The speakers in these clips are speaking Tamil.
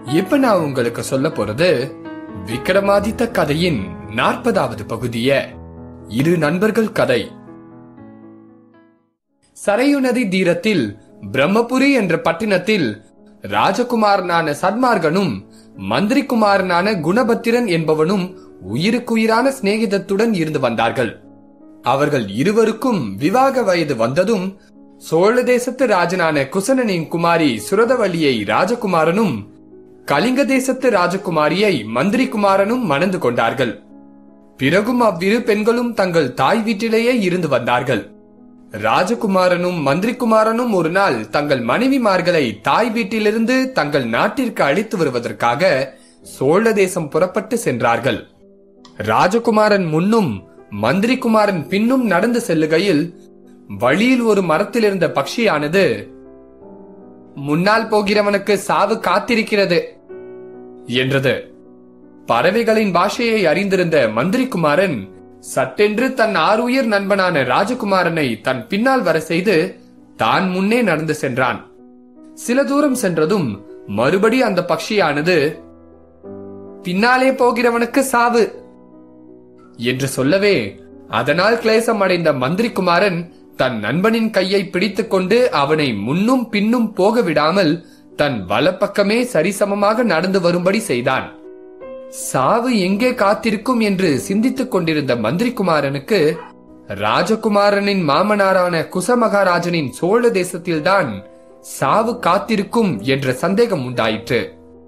இப்ப நான் உங்களுக்கு சொல்ல போறது விக்ரமாதித்த கதையின் நாற்பதாவது பகுதிய இரு நண்பர்கள் கதை சரையு நதி தீரத்தில் பிரம்மபுரி என்ற பட்டினத்தில் ராஜகுமாரனான சன்மார்கனும் மந்திரிகுமாரனான குணபத்திரன் என்பவனும் உயிருக்குயிரான சிநேகிதத்துடன் இருந்து வந்தார்கள் அவர்கள் இருவருக்கும் விவாக வயது வந்ததும் சோழ தேசத்து ராஜனான குசனனின் குமாரி சுரதவல்லியை ராஜகுமாரனும் கலிங்க தேசத்து ராஜகுமாரியை மந்திரிகுமாரனும் மணந்து கொண்டார்கள் பிறகும் அவ்விரு பெண்களும் தங்கள் தாய் வீட்டிலேயே இருந்து வந்தார்கள் ராஜகுமாரனும் மந்திரிகுமாரனும் ஒரு நாள் தங்கள் மனைவிமார்களை தாய் வீட்டிலிருந்து தங்கள் நாட்டிற்கு அழைத்து வருவதற்காக சோழ தேசம் புறப்பட்டு சென்றார்கள் ராஜகுமாரன் முன்னும் மந்திரிகுமாரன் பின்னும் நடந்து செல்லுகையில் வழியில் ஒரு மரத்தில் இருந்த பக்ஷியானது முன்னால் போகிறவனுக்கு சாவு காத்திருக்கிறது என்றது பறவைகளின் பாஷையை அறிந்திருந்த மந்திரிகுமாரன் சட்டென்று தன் ஆறுயிர் நண்பனான ராஜகுமாரனை தன் பின்னால் வர செய்து தான் முன்னே நடந்து சென்றான் சில தூரம் சென்றதும் மறுபடி அந்த பக்ஷியானது பின்னாலே போகிறவனுக்கு சாவு என்று சொல்லவே அதனால் கிளேசம் அடைந்த மந்திரிகுமாரன் தன் நண்பனின் கையை பிடித்துக் கொண்டு அவனை முன்னும் பின்னும் போக விடாமல் தன் வலப்பக்கமே சரிசமமாக நடந்து வரும்படி செய்தான் சாவு எங்கே காத்திருக்கும் என்று சிந்தித்துக் கொண்டிருந்த மந்திரிகுமாரனுக்கு ராஜகுமாரனின் மாமனாரான குசமகாராஜனின் சோழ தேசத்தில்தான் சாவு காத்திருக்கும் என்ற சந்தேகம் உண்டாயிற்று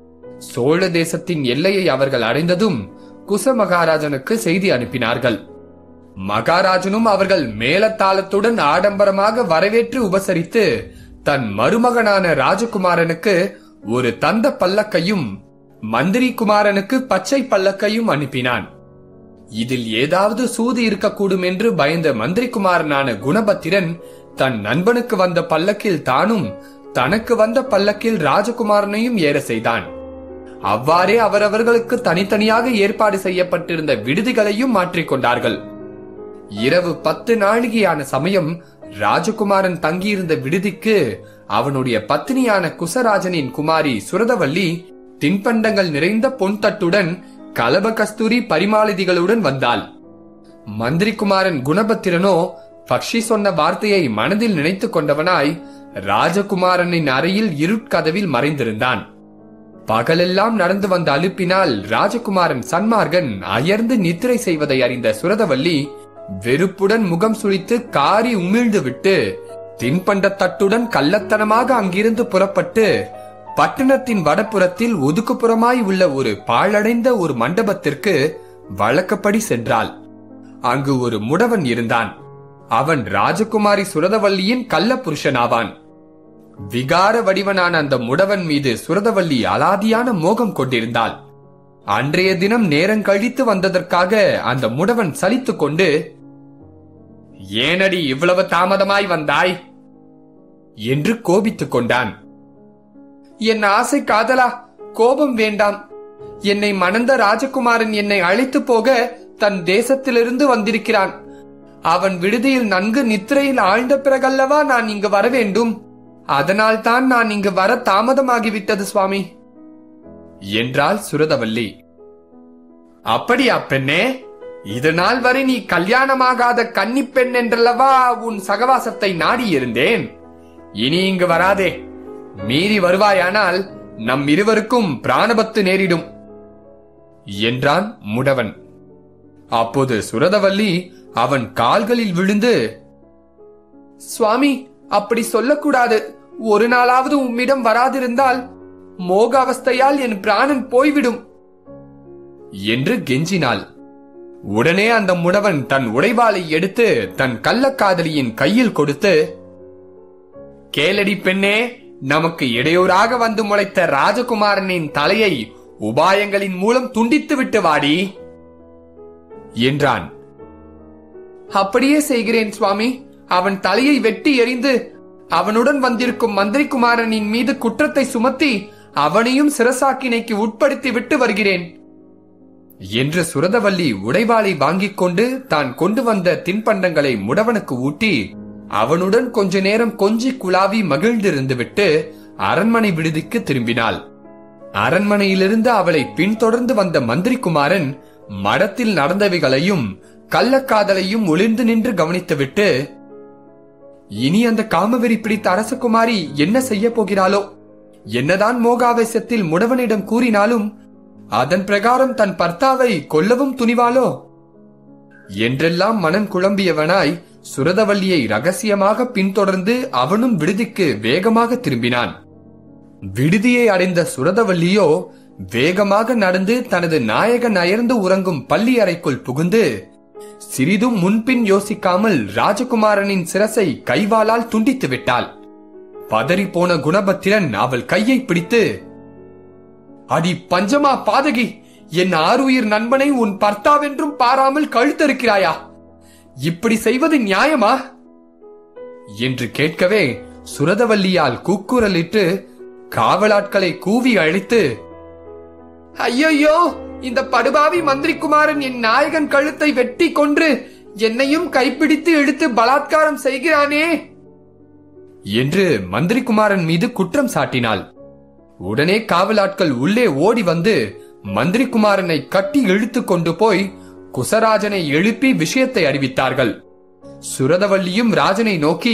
சோழ தேசத்தின் எல்லையை அவர்கள் அடைந்ததும் குச மகாராஜனுக்கு செய்தி அனுப்பினார்கள் மகாராஜனும் அவர்கள் மேலத்தாளத்துடன் ஆடம்பரமாக வரவேற்று உபசரித்து தன் மருமகனான ராஜகுமாரனுக்கு ஒரு தந்த பல்லக்கையும் மந்திரி குமாரனுக்கு பச்சை பல்லக்கையும் அனுப்பினான் இதில் ஏதாவது சூது இருக்கக்கூடும் என்று பயந்த மந்திரிகுமாரனான குணபத்திரன் தன் நண்பனுக்கு வந்த பல்லக்கில் தானும் தனக்கு வந்த பல்லக்கில் ராஜகுமாரனையும் ஏற செய்தான் அவ்வாறே அவரவர்களுக்கு தனித்தனியாக ஏற்பாடு செய்யப்பட்டிருந்த விடுதிகளையும் மாற்றிக்கொண்டார்கள் இரவு பத்து நாழிகையான சமயம் ராஜகுமாரன் தங்கியிருந்த விடுதிக்கு அவனுடைய பத்தினியான குசராஜனின் குமாரி சுரதவல்லி தின்பண்டங்கள் நிறைந்த பொன் தட்டுடன் கலப கஸ்தூரி பரிமாளிதிகளுடன் வந்தாள் மந்திரிகுமாரன் குணபத்திரனோ பக்ஷி சொன்ன வார்த்தையை மனதில் நினைத்துக் கொண்டவனாய் ராஜகுமாரனின் அறையில் இருட்கதவில் மறைந்திருந்தான் பகலெல்லாம் நடந்து வந்த அலுப்பினால் ராஜகுமாரன் சன்மார்கன் அயர்ந்து நித்திரை செய்வதை அறிந்த சுரதவல்லி வெறுப்புடன் முகம் சுழித்து காரி உமிழ்ந்து விட்டு தின்பண்ட தட்டுடன் கள்ளத்தனமாக அங்கிருந்து புறப்பட்டு பட்டணத்தின் வடபுறத்தில் ஒதுக்குப்புறமாய் உள்ள ஒரு பாழடைந்த ஒரு மண்டபத்திற்கு வழக்கப்படி சென்றாள் அங்கு ஒரு முடவன் இருந்தான் அவன் ராஜகுமாரி சுரதவல்லியின் கள்ள புருஷனாவான் விகார வடிவனான அந்த முடவன் மீது சுரதவல்லி அலாதியான மோகம் கொண்டிருந்தாள் அன்றைய தினம் நேரம் கழித்து வந்ததற்காக அந்த முடவன் சலித்துக் கொண்டு ஏனடி இவ்வளவு தாமதமாய் வந்தாய் என்று கோபித்துக் கொண்டான் என் ஆசை காதலா கோபம் வேண்டாம் என்னை மணந்த ராஜகுமாரன் என்னை அழைத்து போக தன் தேசத்திலிருந்து வந்திருக்கிறான் அவன் விடுதியில் நன்கு நித்திரையில் ஆழ்ந்த பிறகல்லவா நான் இங்கு வர வேண்டும் அதனால் தான் நான் இங்கு வர தாமதமாகிவிட்டது சுவாமி என்றாள் சுரதவல்லி அப்படியா பெண்ணே இது நாள் வரை நீ கல்யாணமாகாத கன்னி பெண் என்றல்லவா உன் சகவாசத்தை நாடி இருந்தேன் இனி இங்கு வராதே மீறி வருவாயானால் நம் இருவருக்கும் பிராணபத்து நேரிடும் என்றான் முடவன் அப்போது சுரதவல்லி அவன் கால்களில் விழுந்து சுவாமி அப்படி சொல்லக்கூடாது ஒரு நாளாவது உம்மிடம் வராதிருந்தால் மோக அவஸ்தையால் என் பிராணன் போய்விடும் என்று கெஞ்சினாள் உடனே அந்த முடவன் தன் உடைவாளை எடுத்து தன் கள்ளக்காதலியின் கையில் கொடுத்து கேளடி பெண்ணே நமக்கு இடையூறாக வந்து முளைத்த ராஜகுமாரனின் தலையை உபாயங்களின் மூலம் துண்டித்து விட்டு வாடி என்றான் அப்படியே செய்கிறேன் சுவாமி அவன் தலையை வெட்டி எறிந்து அவனுடன் வந்திருக்கும் மந்திரிகுமாரனின் மீது குற்றத்தை சுமத்தி அவனையும் சிரசாக்கினைக்கு உட்படுத்தி விட்டு வருகிறேன் என்று சுரதவல்லி உடைவாளை வாங்கிக் கொண்டு தான் கொண்டு வந்த தின்பண்டங்களை முடவனுக்கு ஊட்டி அவனுடன் கொஞ்ச நேரம் கொஞ்சி குழாவி மகிழ்ந்திருந்து விட்டு அரண்மனை விடுதிக்கு திரும்பினாள் அரண்மனையிலிருந்து அவளை பின்தொடர்ந்து வந்த மந்திரிகுமாரன் மடத்தில் நடந்தவைகளையும் கள்ளக்காதலையும் ஒளிர்ந்து நின்று கவனித்துவிட்டு இனி அந்த காமவெறி பிடித்த அரசகுமாரி என்ன செய்ய போகிறாளோ என்னதான் மோகாவேசத்தில் முடவனிடம் கூறினாலும் அதன் பிரகாரம் தன் பர்த்தாவை கொல்லவும் துணிவாளோ என்றெல்லாம் மனம் குழம்பியவனாய் சுரதவல்லியை ரகசியமாக பின்தொடர்ந்து அவனும் விடுதிக்கு வேகமாக திரும்பினான் விடுதியை அடைந்த சுரதவல்லியோ வேகமாக நடந்து தனது நாயகன் அயர்ந்து உறங்கும் பள்ளி அறைக்குள் புகுந்து சிறிதும் முன்பின் யோசிக்காமல் ராஜகுமாரனின் சிரசை கைவாளால் துண்டித்து விட்டாள் பதறி போன குணபத்திரன் அவள் கையை பிடித்து அடி பஞ்சமா பாதகி என் ஆறுயிர் நண்பனை உன் பர்த்தாவென்றும் பாராமல் கழுத்தறுக்கிறாயா இப்படி செய்வது நியாயமா என்று கேட்கவே சுரதவல்லியால் கூக்குரலிட்டு காவலாட்களை கூவி அழைத்து ஐயையோ இந்த படுபாவி மந்திரிக்குமாரன் என் நாயகன் கழுத்தை வெட்டி கொன்று என்னையும் கைப்பிடித்து இழுத்து பலாத்காரம் செய்கிறானே என்று மந்திரிகுமாரன் மீது குற்றம் சாட்டினாள் உடனே காவலாட்கள் உள்ளே ஓடி வந்து மந்திரிகுமாரனை கட்டி இழுத்து கொண்டு போய் குசராஜனை எழுப்பி விஷயத்தை அறிவித்தார்கள் சுரதவல்லியும் ராஜனை நோக்கி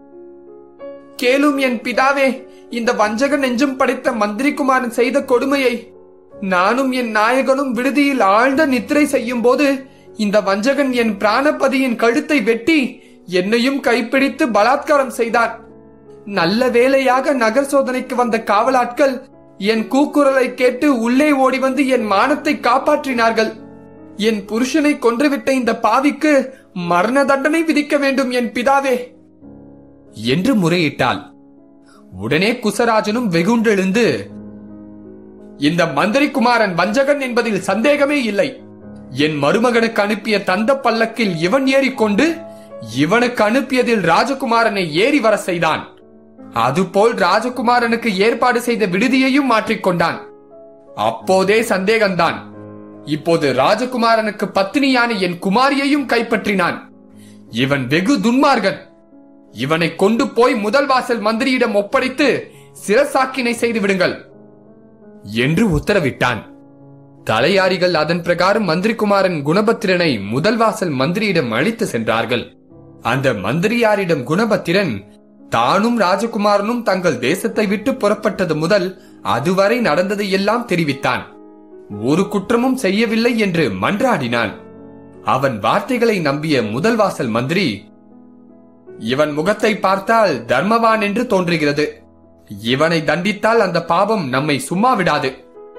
கேளும் என் பிதாவே இந்த வஞ்சக நெஞ்சம் படைத்த மந்திரிகுமாரன் செய்த கொடுமையை நானும் என் நாயகனும் விடுதியில் ஆழ்ந்த நித்திரை செய்யும் போது இந்த வஞ்சகன் என் பிராணபதியின் கழுத்தை வெட்டி என்னையும் கைப்பிடித்து பலாத்காரம் செய்தான் நல்ல வேளையாக நகர் சோதனைக்கு வந்த காவலாட்கள் என் கூக்குரலை கேட்டு உள்ளே ஓடி வந்து என் மானத்தை காப்பாற்றினார்கள் என் புருஷனை கொன்றுவிட்ட இந்த பாவிக்கு மரண தண்டனை விதிக்க வேண்டும் என் பிதாவே என்று முறையிட்டாள் உடனே குசராஜனும் வெகுண்டெழுந்து இந்த மந்திரிகுமாரன் வஞ்சகன் என்பதில் சந்தேகமே இல்லை என் மருமகனுக்கு அனுப்பிய தந்த பல்லக்கில் இவன் ஏறிக்கொண்டு இவனுக்கு அனுப்பியதில் ராஜகுமாரனை ஏறி வர செய்தான் அதுபோல் ராஜகுமாரனுக்கு ஏற்பாடு செய்த விடுதியையும் மாற்றிக்கொண்டான் அப்போதே சந்தேகம்தான் இப்போது ராஜகுமாரனுக்கு பத்தினியான என் குமாரியையும் கைப்பற்றினான் இவன் வெகு துன்மார்கன் இவனை கொண்டு போய் முதல் வாசல் மந்திரியிடம் ஒப்படைத்து சிரசாக்கினை செய்து விடுங்கள் என்று உத்தரவிட்டான் தலையாரிகள் அதன் பிரகாரம் மந்திரிகுமாரன் குணபத்திரனை முதல் வாசல் மந்திரியிடம் அழைத்து சென்றார்கள் அந்த மந்திரியாரிடம் குணபத்திரன் தானும் ராஜகுமாரனும் தங்கள் தேசத்தை விட்டு புறப்பட்டது முதல் அதுவரை நடந்ததை எல்லாம் தெரிவித்தான் ஒரு குற்றமும் செய்யவில்லை என்று மன்றாடினான் அவன் வார்த்தைகளை நம்பிய முதல் வாசல் மந்திரி இவன் முகத்தை பார்த்தால் தர்மவான் என்று தோன்றுகிறது இவனை தண்டித்தால் அந்த பாவம் நம்மை சும்மா விடாது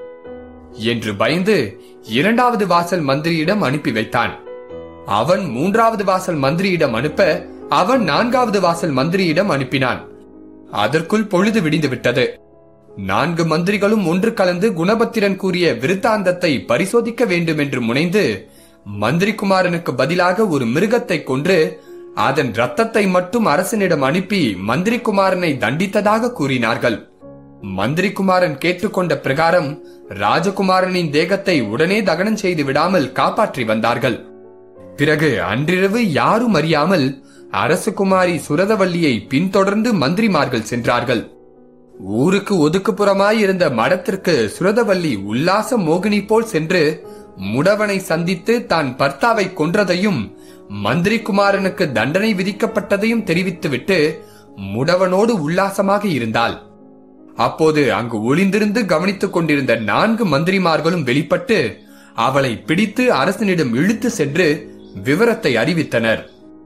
என்று பயந்து இரண்டாவது வாசல் மந்திரியிடம் அனுப்பி வைத்தான் அவன் மூன்றாவது வாசல் மந்திரியிடம் அனுப்ப அவன் நான்காவது வாசல் மந்திரியிடம் அனுப்பினான் அதற்குள் பொழுது விடிந்து விட்டது நான்கு மந்திரிகளும் ஒன்று கலந்து குணபத்திரன் கூறிய விருத்தாந்தத்தை பரிசோதிக்க வேண்டும் என்று முனைந்து மந்திரிகுமாரனுக்கு பதிலாக ஒரு மிருகத்தை கொன்று அதன் ரத்தத்தை மட்டும் அரசனிடம் அனுப்பி மந்திரிகுமாரனை தண்டித்ததாக கூறினார்கள் மந்திரிகுமாரன் கேட்டுக்கொண்ட பிரகாரம் ராஜகுமாரனின் தேகத்தை உடனே தகனம் செய்து விடாமல் காப்பாற்றி வந்தார்கள் பிறகு அன்றிரவு யாரும் அறியாமல் அரசகுமாரி சுரதவல்லியை பின்தொடர்ந்து மந்திரிமார்கள் சென்றார்கள் ஊருக்கு ஒதுக்குப்புறமாய் இருந்த மடத்திற்கு சுரதவல்லி உல்லாச மோகினி போல் சென்று முடவனை சந்தித்து தான் பர்த்தாவை கொன்றதையும் மந்திரிகுமாரனுக்கு தண்டனை விதிக்கப்பட்டதையும் தெரிவித்துவிட்டு முடவனோடு உல்லாசமாக இருந்தாள் அப்போது அங்கு ஒளிந்திருந்து கவனித்துக் கொண்டிருந்த நான்கு மந்திரிமார்களும் வெளிப்பட்டு அவளை பிடித்து அரசனிடம் இழுத்து சென்று விவரத்தை அறிவித்தனர்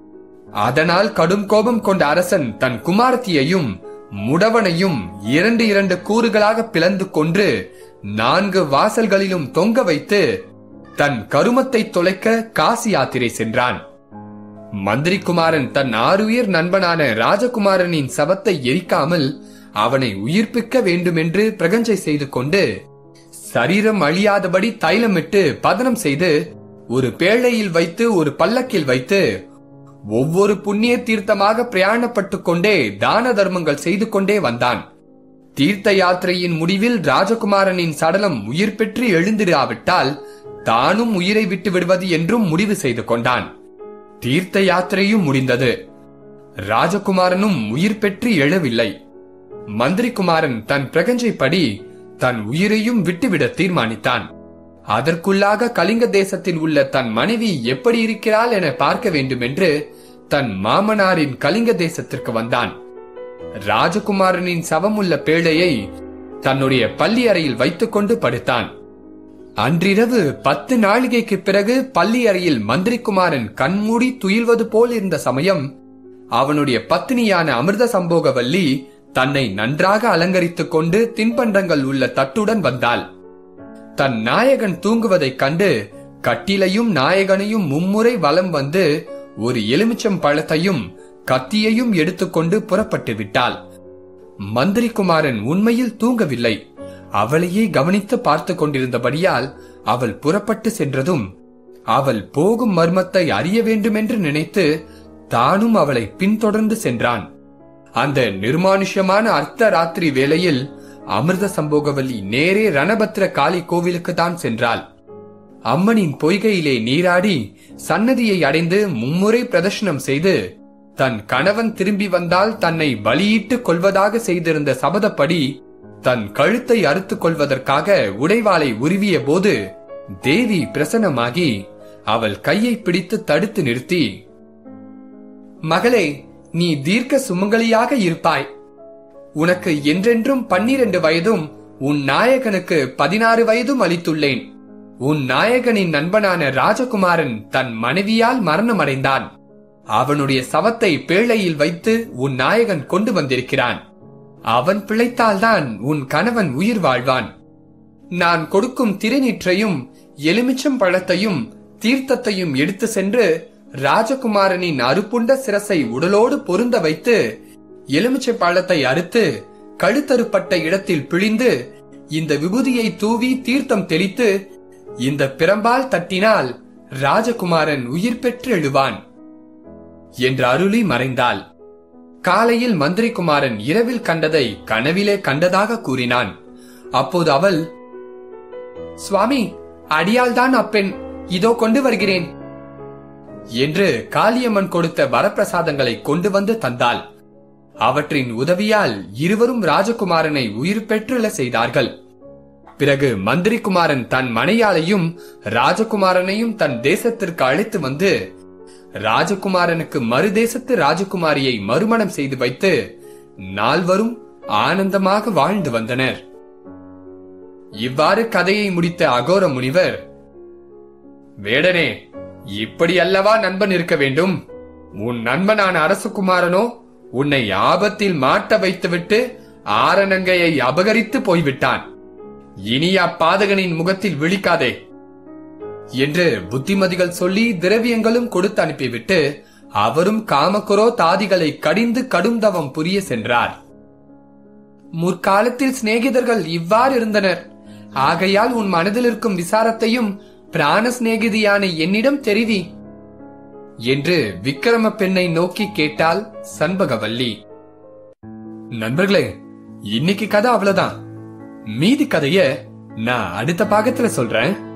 அதனால் கடும் கோபம் கொண்ட அரசன் தன் குமாரத்தியையும் முடவனையும் இரண்டு இரண்டு கூறுகளாக பிளந்து கொன்று நான்கு வாசல்களிலும் தொங்க வைத்து தன் கருமத்தை தொலைக்க காசி யாத்திரை சென்றான் மந்திரிகுமாரன் தன் ஆறுயிர் நண்பனான ராஜகுமாரனின் சவத்தை எரிக்காமல் அவனை உயிர்ப்பிக்க வேண்டுமென்று பிரகஞ்சை செய்து கொண்டு சரீரம் அழியாதபடி தைலமிட்டு பதனம் செய்து ஒரு பேழையில் வைத்து ஒரு பல்லக்கில் வைத்து ஒவ்வொரு புண்ணிய தீர்த்தமாக பிரயாணப்பட்டு கொண்டே தான தர்மங்கள் செய்து கொண்டே வந்தான் தீர்த்த யாத்திரையின் முடிவில் ராஜகுமாரனின் சடலம் உயிர் பெற்று எழுந்திராவிட்டால் தானும் உயிரை விட்டு விடுவது என்றும் முடிவு செய்து கொண்டான் தீர்த்த யாத்திரையும் முடிந்தது ராஜகுமாரனும் உயிர் பெற்று எழவில்லை மந்திரிகுமாரன் தன் பிரகஞ்சைப்படி தன் உயிரையும் விட்டுவிட தீர்மானித்தான் அதற்குள்ளாக கலிங்க தேசத்தில் உள்ள தன் மனைவி எப்படி இருக்கிறாள் என பார்க்க வேண்டும் என்று தன் மாமனாரின் கலிங்க தேசத்திற்கு வந்தான் ராஜகுமாரனின் சவமுள்ள பேழையை தன்னுடைய பள்ளி அறையில் வைத்துக்கொண்டு படுத்தான் அன்றிரவு பத்து நாளிகைக்கு பிறகு பள்ளி அறையில் மந்திரிக்குமாரன் கண்மூடி துயில்வது போல் இருந்த சமயம் அவனுடைய பத்தினியான அமிர்த சம்போகவல்லி தன்னை நன்றாக அலங்கரித்துக் கொண்டு தின்பண்டங்கள் உள்ள தட்டுடன் வந்தாள் தன் நாயகன் தூங்குவதைக் கண்டு கட்டிலையும் நாயகனையும் மும்முறை வலம் வந்து ஒரு எலுமிச்சம் பழத்தையும் கத்தியையும் எடுத்துக்கொண்டு புறப்பட்டு விட்டாள் மந்திரிக்குமாரன் உண்மையில் தூங்கவில்லை அவளையே கவனித்து பார்த்து கொண்டிருந்தபடியால் அவள் புறப்பட்டு சென்றதும் அவள் போகும் மர்மத்தை அறிய வேண்டுமென்று நினைத்து தானும் அவளை பின்தொடர்ந்து சென்றான் அந்த நிர்மானுஷ்யமான அர்த்த ராத்திரி வேளையில் அமிர்த சம்போகவல்லி நேரே ரணபத்ர காளி கோவிலுக்கு தான் சென்றாள் அம்மனின் பொய்கையிலே நீராடி சன்னதியை அடைந்து மும்முறை பிரதர்ஷனம் செய்து தன் கணவன் திரும்பி வந்தால் தன்னை பலியிட்டுக் கொள்வதாக செய்திருந்த சபதப்படி தன் கழுத்தை அறுத்துக் கொள்வதற்காக உடைவாளை உருவிய போது தேவி பிரசன்னமாகி அவள் கையை பிடித்து தடுத்து நிறுத்தி மகளே நீ தீர்க்க சுமங்கலியாக இருப்பாய் உனக்கு என்றென்றும் பன்னிரண்டு வயதும் உன் நாயகனுக்கு பதினாறு வயதும் அளித்துள்ளேன் உன் நாயகனின் நண்பனான ராஜகுமாரன் தன் மனைவியால் மரணமடைந்தான் அவனுடைய சவத்தை பேழையில் வைத்து உன் நாயகன் கொண்டு வந்திருக்கிறான் அவன் பிழைத்தால்தான் உன் கணவன் உயிர் வாழ்வான் நான் கொடுக்கும் திருநீற்றையும் எலுமிச்சம் பழத்தையும் தீர்த்தத்தையும் எடுத்து சென்று ராஜகுமாரனின் அறுப்புண்ட சிரசை உடலோடு பொருந்த வைத்து எலுமிச்சை பழத்தை அறுத்து கழுத்தறுப்பட்ட இடத்தில் பிழிந்து இந்த விபூதியை தூவி தீர்த்தம் தெளித்து இந்த பிரம்பால் தட்டினால் ராஜகுமாரன் உயிர் பெற்று எழுவான் என்று அருளி மறைந்தாள் காலையில் மந்திரிகுமாரன் இரவில் கண்டதை கனவிலே கண்டதாக கூறினான் அப்போது அவள் சுவாமி அடியால்தான் அப்பெண் இதோ கொண்டு வருகிறேன் என்று காளியம்மன் கொடுத்த வரப்பிரசாதங்களை கொண்டு வந்து தந்தாள் அவற்றின் உதவியால் இருவரும் ராஜகுமாரனை உயிர் பெற்றுள்ள செய்தார்கள் பிறகு மந்திரிகுமாரன் தன் மனையாளையும் ராஜகுமாரனையும் தன் தேசத்திற்கு அழைத்து வந்து ராஜகுமாரனுக்கு மறுதேசத்து ராஜகுமாரியை மறுமணம் செய்து வைத்து நால்வரும் ஆனந்தமாக வாழ்ந்து வந்தனர் இவ்வாறு கதையை முடித்த அகோர முனிவர் வேடனே இப்படி அல்லவா நண்பன் இருக்க வேண்டும் உன் நண்பனான அரசகுமாரனோ உன்னை ஆபத்தில் மாட்ட வைத்துவிட்டு ஆரணங்கையை அபகரித்து போய்விட்டான் இனி அப்பாதகனின் முகத்தில் விழிக்காதே என்று புத்திமதிகள் சொல்லி திரவியங்களும் கொடுத்து அனுப்பிவிட்டு அவரும் காமக்குரோ தாதிகளை கடிந்து கடும் தவம் புரிய சென்றார் முற்காலத்தில் சிநேகிதர்கள் இவ்வாறு இருந்தனர் ஆகையால் உன் மனதில் இருக்கும் விசாரத்தையும் பிராண சிநேகிதியான என்னிடம் தெரிவி என்று விக்கிரம பெண்ணை நோக்கி கேட்டாள் சண்பகவல்லி நண்பர்களே இன்னைக்கு கதை அவ்வளவுதான் மீதி கதைய நான் அடுத்த பாகத்துல சொல்றேன்